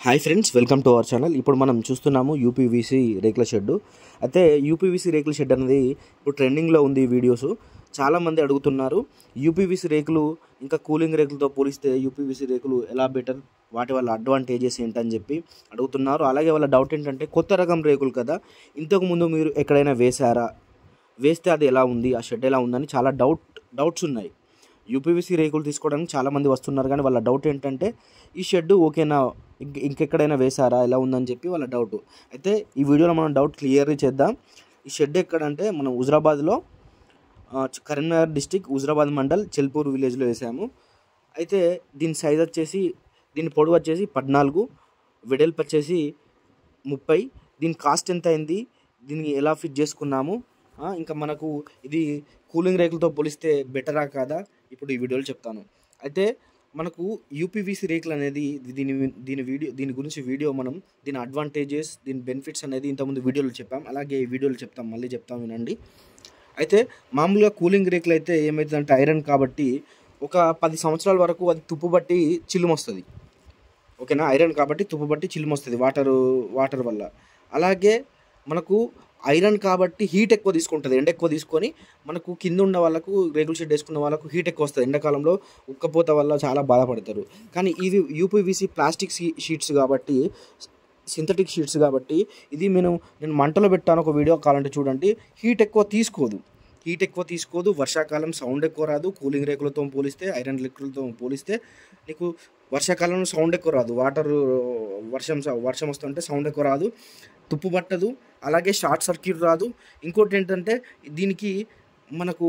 hi friends welcome to our channel ఇప్పుడు మనం చూస్తున్నాము యూపీవీసీ రేకుల షెడ్ అయితే యూపీవీసీ రేకుల షెడ్ అనేది ఇప్పుడు ట్రెండింగ్లో ఉంది ఈ వీడియోస్ చాలామంది అడుగుతున్నారు యూపీవీసీ రేకులు ఇంకా కూలింగ్ రేకులతో పోలిస్తే యూపీవీసీ రేకులు ఎలా బెటర్ వాటి వల్ల అడ్వాంటేజెస్ ఏంటని చెప్పి అడుగుతున్నారు అలాగే వాళ్ళ డౌట్ ఏంటంటే కొత్త రకం రేకులు కదా ఇంతకుముందు మీరు ఎక్కడైనా వేశారా వేస్తే అది ఎలా ఉంది ఆ షెడ్ ఎలా ఉందని చాలా డౌట్ డౌట్స్ ఉన్నాయి యూపీవీసీ రేకులు తీసుకోవడానికి చాలామంది వస్తున్నారు కానీ వాళ్ళ డౌట్ ఏంటంటే ఈ షెడ్ ఓకేనా ఇంక ఇంకెక్కడైనా వేశారా ఎలా ఉందని చెప్పి వాళ్ళ డౌట్ అయితే ఈ వీడియోలో మనం డౌట్ క్లియర్ చేద్దాం ఈ షెడ్ ఎక్కడంటే మనం హుజరాబాద్లో ఆ, చ- కరీంనగర్ డిస్టిక్ హుజరాబాద్ మండల్ చెల్పూర్ విలేజ్లో వేసాము అయితే దీని సైజ్ వచ్చేసి దీని పొడవు వచ్చేసి పద్నాలుగు వెడల్పు వచ్చేసి ముప్పై దీని కాస్ట్ ఎంత అయింది దీన్ని ఎలా ఫిట్ చేసుకున్నాము ఆ, ఇంకా మనకు ఇది కూలింగ్ రేకులతో పోలిస్తే బెటరా కాదా ఇప్పుడు ఈ వీడియోలో చెప్తాను అయితే మనకు యూపీవీసీ రేకులు అనేది దీని దీని వీడియో దీని గురించి వీడియో మనం దీని అడ్వాంటేజెస్ దీని బెనిఫిట్స్ అనేది ఇంతకుముందు వీడియోలో చెప్పాం అలాగే ఈ వీడియోలో చెప్తాం మళ్ళీ చెప్తాం వినండి అయితే మామూలుగా కూలింగ్ రేకులు అయితే ఏమవుతుందంటే ఐరన్ కాబట్టి ఒక పది సంవత్సరాల వరకు అది తుప్పు బట్టి చిల్లుము వస్తుంది ఓకేనా ఐరన్ కాబట్టి తుప్పు బట్టి చిల్లుము వస్తుంది వాటర్ వాటర్ వల్ల అలాగే మనకు ఐరన్ కాబట్టి హీట్ ఎక్కువ తీసుకుంటుంది ఎండ ఎక్కువ తీసుకొని మనకు కింద ఉన్న వాళ్ళకు రేకుల షెడ్ వేసుకున్న వాళ్ళకు హీట్ ఎక్కువ వస్తుంది ఎండాకాలంలో ఉక్కపోత వల్ల చాలా బాధపడతారు కానీ ఇవి యూపీవీసీ ప్లాస్టిక్ షీట్స్ కాబట్టి సింథటిక్ షీట్స్ కాబట్టి ఇది నేను నేను మంటలో పెట్టాను ఒక వీడియో కావాలంటే చూడండి హీట్ ఎక్కువ తీసుకోదు హీట్ ఎక్కువ తీసుకోదు వర్షాకాలం సౌండ్ ఎక్కువ రాదు కూలింగ్ రేకులతో పోలిస్తే ఐరన్ రేకులతో పోలిస్తే నీకు వర్షాకాలంలో సౌండ్ ఎక్కువ రాదు వాటర్ వర్షం వర్షం వస్తుంటే సౌండ్ ఎక్కువ రాదు తుప్పు పట్టదు అలాగే షార్ట్ సర్క్యూట్ రాదు ఇంకోటి ఏంటంటే దీనికి మనకు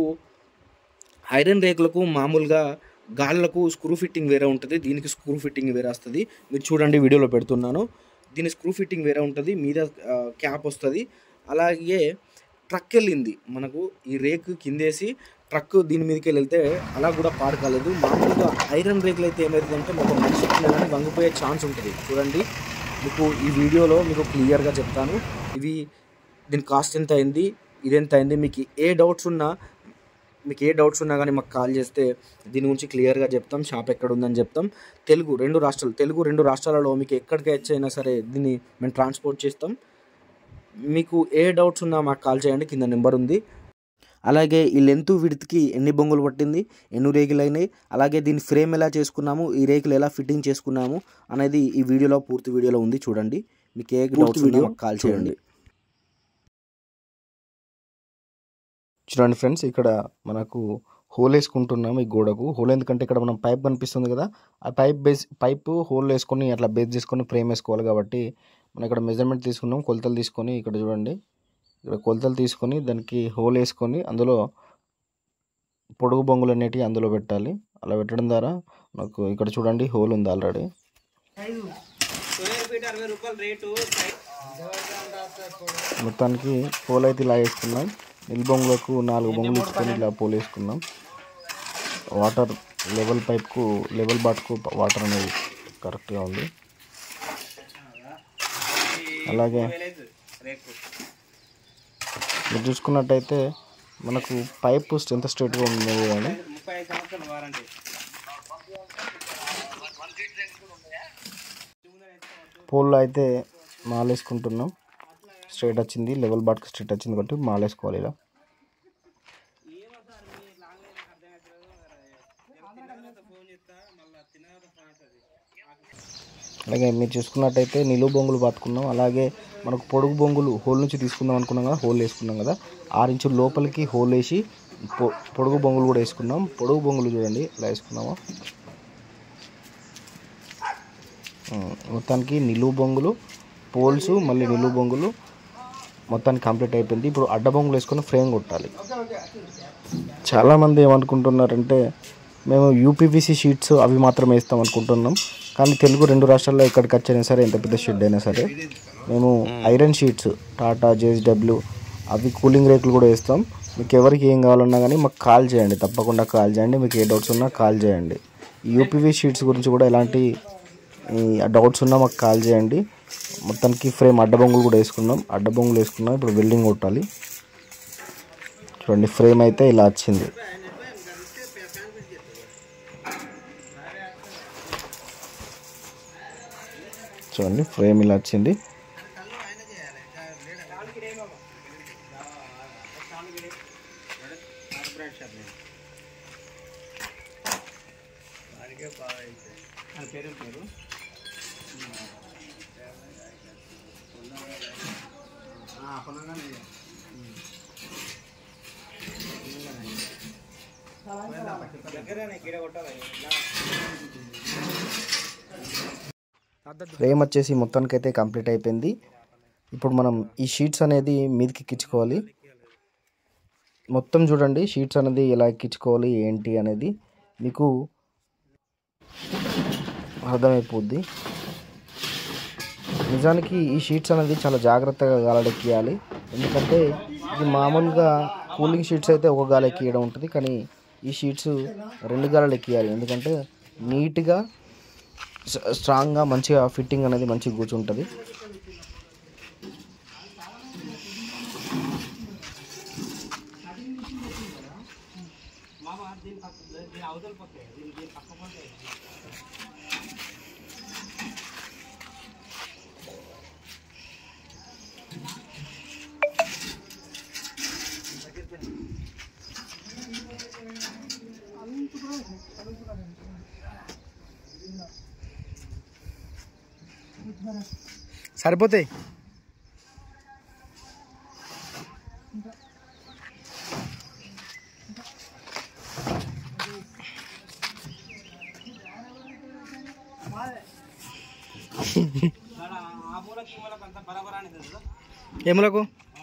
ఐరన్ రేకులకు మామూలుగా గాళ్ళకు స్క్రూ ఫిట్టింగ్ వేరే ఉంటుంది దీనికి స్క్రూ ఫిట్టింగ్ వేరే వస్తుంది మీరు చూడండి వీడియోలో పెడుతున్నాను దీని స్క్రూ ఫిట్టింగ్ వేరే ఉంటుంది మీద ఆ, క్యాప్ వస్తుంది అలాగే ట్రక్ వెళ్ళింది మనకు ఈ రేకు కిందేసి ట్రక్ దీని మీదకి వెళ్తే అలా కూడా పాడు కాలేదు మామూలుగా ఐరన్ రేకులు అయితే ఏమవుతుందంటే ఒక మనిషి కానీ వంగిపోయే ఛాన్స్ ఉంటుంది చూడండి మీకు ఈ వీడియోలో మీకు క్లియర్గా చెప్తాను ఇవి దీని కాస్ట్ ఎంత అయింది ఇది ఎంత అయింది మీకు ఏ డౌట్స్ ఉన్నా మీకు ఏ డౌట్స్ ఉన్నా కానీ మాకు కాల్ చేస్తే దీని గురించి క్లియర్గా చెప్తాం షాప్ ఎక్కడ ఉందని చెప్తాం తెలుగు రెండు రాష్ట్రాలు తెలుగు రెండు రాష్ట్రాలలో మీకు ఎక్కడికి వచ్చైనా సరే దీన్ని మేము ట్రాన్స్పోర్ట్ చేస్తాం మీకు ఏ డౌట్స్ ఉన్నా మాకు కాల్ చేయండి కింద నెంబర్ ఉంది అలాగే ఈ లెంత్ విడ్త్కి ఎన్ని బొంగులు పట్టింది ఎన్ని రేకులు అయినాయి అలాగే దీని ఫ్రేమ్ ఎలా చేసుకున్నాము ఈ రేకులు ఎలా ఫిట్టింగ్ చేసుకున్నాము అనేది ఈ వీడియోలో పూర్తి వీడియోలో ఉంది చూడండి మీకు ఏ డౌట్స్ ఉన్నా మాకు కాల్ చేయండి చూడండి ఫ్రెండ్స్ ఇక్కడ మనకు హోల్ వేసుకుంటున్నాం ఈ గోడకు హోల్ ఎందుకంటే ఇక్కడ మనం పైప్ కనిపిస్తుంది కదా ఆ పైప్ బేస్ పైప్ హోల్ వేసుకొని అట్లా బేస్ చేసుకొని ఫ్రేమ్ వేసుకోవాలి కాబట్టి మనం ఇక్కడ మెజర్మెంట్ తీసుకున్నాం కొలతలు తీసుకొని ఇక్కడ చూడండి ఇక్కడ కొలతలు తీసుకొని దానికి హోల్ వేసుకొని అందులో పొడుగు బొంగులు అనేటివి అందులో పెట్టాలి అలా పెట్టడం ద్వారా నాకు ఇక్కడ చూడండి హోల్ ఉంది ఆల్రెడీ మొత్తానికి హోల్ అయితే ఇలా వేసుకున్నాం నిల్ బొంగులకు నాలుగు బొంగులు ఇచ్చుకొని ఇలా పోల్ వేసుకున్నాం వాటర్ లెవెల్ పైప్కు లెవెల్ బాట్కు వాటర్ అనేది కరెక్ట్గా ఉంది అలాగే మీరు చూసుకున్నట్టయితే మనకు పైప్ ఎంత స్ట్రైట్గా ఉంది కానీ పోల్లో అయితే మాలేసుకుంటున్నాం స్ట్రైట్ వచ్చింది లెవెల్ బాట్కి స్ట్రైట్ వచ్చింది కాబట్టి మాలేసుకోవాలి ఇలా అలాగే మీరు చూసుకున్నట్టయితే నిలువు బొంగులు పాతుకున్నాం అలాగే మనకు పొడుగు బొంగులు హోల్ నుంచి తీసుకుందాం అనుకున్నాం కదా హోల్ వేసుకున్నాం కదా ఆరు ఇంచుల లోపలికి హోల్ వేసి పొ- పొడుగు బొంగులు కూడా వేసుకున్నాం పొడుగు బొంగులు చూడండి ఇలా వేసుకున్నాము ఉమ్, మొత్తానికి నిలువు బొంగులు పోల్స్ మళ్ళీ నిలువు బొంగులు మొత్తానికి కంప్లీట్ అయిపోయింది ఇప్పుడు అడ్డ బొంగులు వేసుకొని ఫ్రేమ్ కొట్టాలి చాలామంది ఏమనుకుంటున్నారంటే మేము యూపీవీసీ షీట్స్ అవి మాత్రం వేస్తాం అనుకుంటున్నాం కానీ తెలుగు రెండు రాష్ట్రాల్లో ఎక్కడికి వచ్చినా సరే ఎంత పెద్ద షెడ్ అయినా సరే మేము ఐరన్ షీట్స్ టాటా జేఎస్డబ్ల్యూ అవి కూలింగ్ రేకులు కూడా వేస్తాం మీకు ఎవరికి ఏం కావాలన్నా కానీ మాకు కాల్ చేయండి తప్పకుండా కాల్ చేయండి మీకు ఏ డౌట్స్ ఉన్నా కాల్ చేయండి ఈ యూపీవీ షీట్స్ గురించి కూడా ఎలాంటి డౌట్స్ ఉన్నా మాకు కాల్ చేయండి మొత్తానికి ఫ్రేమ్ అడ్డబొంగులు కూడా వేసుకున్నాం అడ్డబొంగులు వేసుకున్నాం ఇప్పుడు వెల్డింగ్ కొట్టాలి చూడండి ఫ్రేమ్ అయితే ఇలా వచ్చింది చూడండి ఫ్రేమ్ ఇలా వచ్చింది ఫ్రేమ్ వచ్చేసి మొత్తానికి అయితే కంప్లీట్ అయిపోయింది ఇప్పుడు మనం ఈ షీట్స్ అనేది మీదకి ఎక్కించుకోవాలి మొత్తం చూడండి షీట్స్ అనేది ఎలా ఎక్కించుకోవాలి ఏంటి అనేది మీకు అర్థమైపోద్ది నిజానికి ఈ షీట్స్ అనేది చాలా జాగ్రత్తగా గాలెక్కియాలి ఎందుకంటే ఇది మామూలుగా కూలింగ్ షీట్స్ అయితే ఒక గాలి ఎక్కియడం ఉంటుంది కానీ ఈ షీట్స్ రెండు గాలు ఎక్కియాలి ఎందుకంటే నీట్గా స- స్ట్రాంగ్గా మంచిగా ఫిట్టింగ్ అనేది మంచిగా కూర్చుంటుంది సరిపోతాయి ఏములకు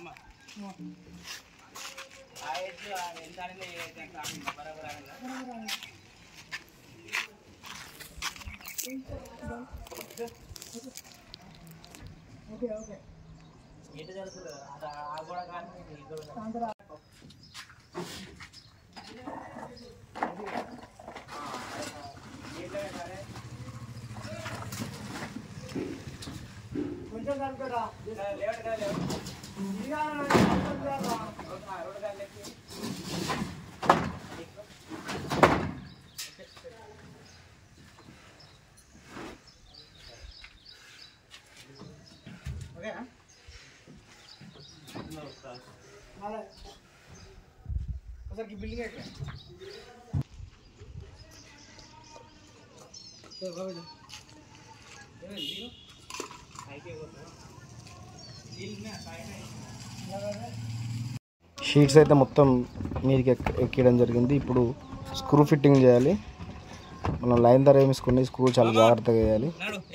షీట్స్ అయితే మొత్తం మీదకి ఎక్క ఎక్కడం జరిగింది ఇప్పుడు స్క్రూ ఫిట్టింగ్ చేయాలి మనం లైన్ ధర వేసుకుని స్క్రూ చాలా జాగ్రత్తగా వేయాలి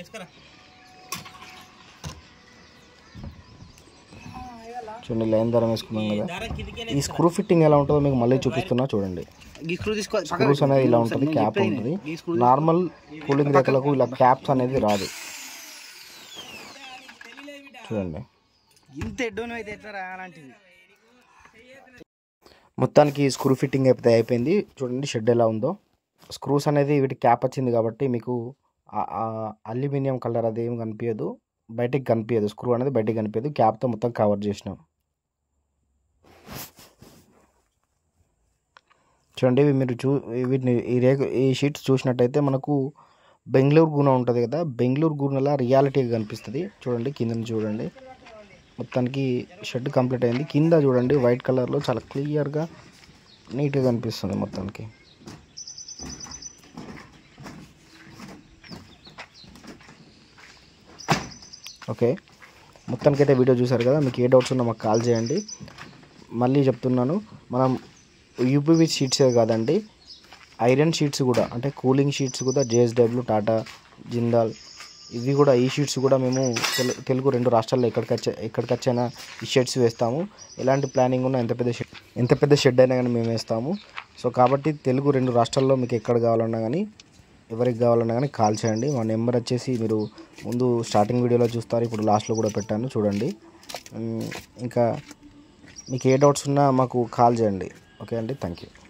చూడండి లైన్ ధర వేసుకున్నాం కదా ఈ స్క్రూ ఫిట్టింగ్ ఎలా ఉంటుందో మీకు మళ్ళీ చూపిస్తున్నా చూడండి స్క్రూ తీసుకో స్క్రూస్ అనేది ఇలా ఉంటుంది క్యాప్ ఉంటుంది నార్మల్ కూలింగ్ రేఖలకు ఇలా క్యాప్స్ అనేది రాదు చూడండి ఇంత ఎడ్డోను అయితే ఎట్లా అలాంటిది మొత్తానికి స్క్రూ ఫిట్టింగ్ అయితే అయిపోయింది చూడండి షెడ్ ఎలా ఉందో స్క్రూస్ అనేది వీటి క్యాప్ వచ్చింది కాబట్టి మీకు అల్యూమినియం కలర్ అది ఏం కనిపించదు బయటికి కనిపించదు స్క్రూ అనేది బయటికి కనిపించదు క్యాప్తో మొత్తం కవర్ చేసినాం చూడండి ఇవి మీరు చూ వీటిని ఈ రేఖ ఈ షీట్స్ చూసినట్టయితే మనకు బెంగళూరు గూన ఉంటుంది కదా బెంగళూరు గూనలా రియాలిటీగా కనిపిస్తుంది చూడండి కింద చూడండి మొత్తానికి షెడ్ కంప్లీట్ అయింది కింద చూడండి వైట్ కలర్లో చాలా క్లియర్గా నీట్గా కనిపిస్తుంది మొత్తానికి ఓకే మొత్తానికి అయితే వీడియో చూసారు కదా మీకు ఏ డౌట్స్ ఉన్నా మాకు కాల్ చేయండి మళ్ళీ చెప్తున్నాను మనం యూపీవీ షీట్సే కాదండి ఐరన్ షీట్స్ కూడా అంటే కూలింగ్ షీట్స్ కూడా జేఎస్డబ్ల్యూ టాటా జిందాల్ ఇవి కూడా ఈ షీట్స్ కూడా మేము తెలు- తెలుగు రెండు రాష్ట్రాల్లో ఎక్కడికి వచ్చే ఎక్కడికి వచ్చైనా ఈ షెడ్స్ వేస్తాము ఎలాంటి ప్లానింగ్ ఉన్నా ఎంత పెద్ద షెడ్ ఎంత పెద్ద షెడ్ అయినా కానీ మేము వేస్తాము సో కాబట్టి తెలుగు రెండు రాష్ట్రాల్లో మీకు ఎక్కడ కావాలన్నా కానీ ఎవరికి కావాలన్నా కానీ కాల్ చేయండి మా నెంబర్ వచ్చేసి మీరు ముందు స్టార్టింగ్ వీడియోలో చూస్తారు ఇప్పుడు లాస్ట్లో కూడా పెట్టాను చూడండి ఉమ్, ఇంకా మీకు ఏ డౌట్స్ ఉన్నా మాకు కాల్ చేయండి ఓకే అండి థ్యాంక్ యూ